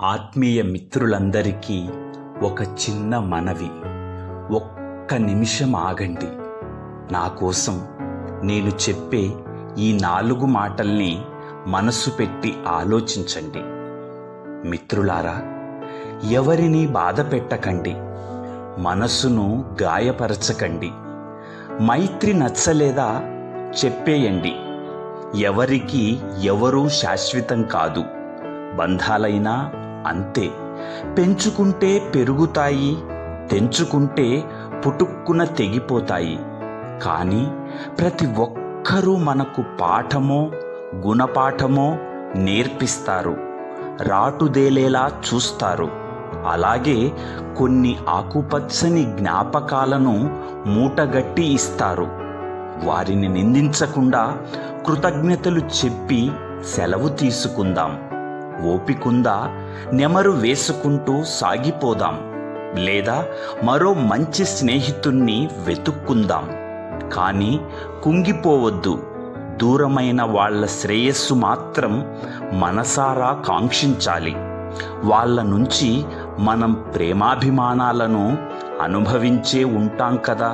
ఆత్మీయ మిత్రులందరికీ ఒక చిన్న మనవి ఒక్క నిమిషం ఆగండి నా కోసం నేను చెప్పే ఈ నాలుగు మాటల్ని మనసు పెట్టి ఆలోచించండి మిత్రులారా ఎవరిని బాధ పెట్టకండి మనసును గాయపరచకండి మైత్రి నచ్చలేదా చెప్పేయండి ఎవరికి ఎవరూ శాశ్వతం కాదు బంధాలైనా అంతే పెంచుకుంటే పెరుగుతాయి తెంచుకుంటే పుటుక్కున తెగిపోతాయి కానీ ప్రతి ఒక్కరూ మనకు పాఠమో గుణపాఠమో నేర్పిస్తారు రాటుదేలేలా చూస్తారు అలాగే కొన్ని ఆకుపచ్చని జ్ఞాపకాలను మూటగట్టి ఇస్తారు వారిని నిందించకుండా కృతజ్ఞతలు చెప్పి సెలవు తీసుకుందాం ఓపికుందా నెమరు వేసుకుంటూ సాగిపోదాం లేదా మరో మంచి స్నేహితుణ్ణి వెతుక్కుందాం కానీ కుంగిపోవద్దు దూరమైన వాళ్ళ శ్రేయస్సు మాత్రం మనసారా కాంక్షించాలి వాళ్ళ నుంచి మనం ప్రేమాభిమానాలను అనుభవించే ఉంటాం కదా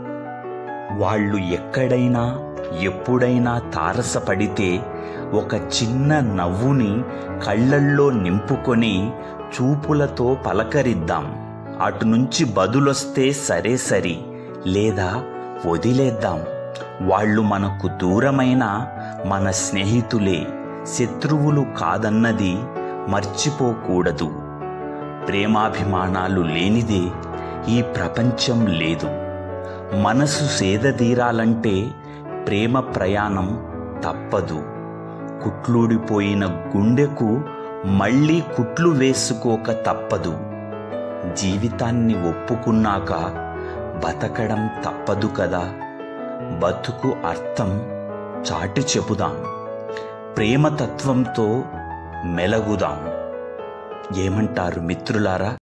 వాళ్ళు ఎక్కడైనా ఎప్పుడైనా తారసపడితే ఒక చిన్న నవ్వుని కళ్ళల్లో నింపుకొని చూపులతో పలకరిద్దాం అటు నుంచి బదులొస్తే సరే సరి లేదా వదిలేద్దాం వాళ్ళు మనకు దూరమైన మన స్నేహితులే శత్రువులు కాదన్నది మర్చిపోకూడదు ప్రేమాభిమానాలు లేనిదే ఈ ప్రపంచం లేదు మనసు సేదతీరాలంటే ప్రేమ ప్రయాణం తప్పదు కుట్లూడిపోయిన గుండెకు మళ్ళీ కుట్లు వేసుకోక తప్పదు జీవితాన్ని ఒప్పుకున్నాక బతకడం తప్పదు కదా బతుకు అర్థం చాటి చెబుదాం ప్రేమతత్వంతో మెలగుదాం ఏమంటారు మిత్రులారా